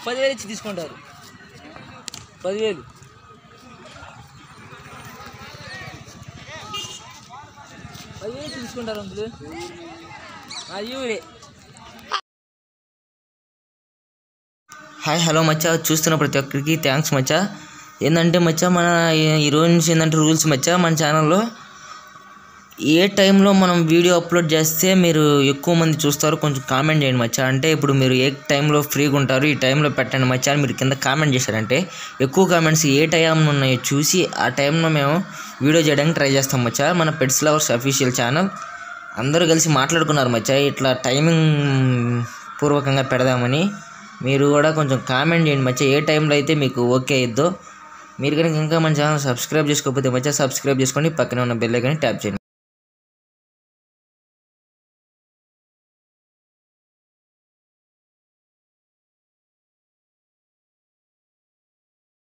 పదివేలు ఇచ్చి తీసుకుంటారు పదివేలు పదివేలు ఇచ్చి తీసుకుంటారు అంకులు అది ఊరే హాయ్ హలో మచ్చా చూస్తున్న ప్రతి ఒక్కరికి థ్యాంక్స్ మచ్చా ఏంటంటే మచ్చా మన ఈ- ఈ రోజు నుంచి ఏంటంటే రూల్స్ మచ్చా మన ఛానల్లో ఏ టైంలో మనం వీడియో అప్లోడ్ చేస్తే మీరు ఎక్కువ మంది చూస్తారు కొంచెం కామెంట్ చేయండి మచ్చా అంటే ఇప్పుడు మీరు ఏ టైంలో ఫ్రీగా ఉంటారు ఈ టైంలో పెట్టండి మచ్చా అని మీరు కింద కామెంట్ చేశారంటే ఎక్కువ కామెంట్స్ ఏ టైం ఉన్నాయో చూసి ఆ టైంలో మేము వీడియో చేయడానికి ట్రై చేస్తాం మచ్చా మన పెట్స్ లవర్స్ అఫీషియల్ ఛానల్ అందరూ కలిసి మాట్లాడుకున్నారు మచ్చా ఇట్లా టైమింగ్ పూర్వకంగా పెడదామని మీరు కూడా కొంచెం కామెంట్ చేయండి మచ్చా ఏ టైంలో అయితే మీకు ఓకే అయిద్దో మీరు కనుక ఇంకా మన ఛానల్ సబ్స్క్రైబ్ చేసుకోకపోతే మచ్చా సబ్స్క్రైబ్ చేసుకోండి పక్కనే ఉన్న బెల్ ఐకాన్ని ట్యాప్ చేయండి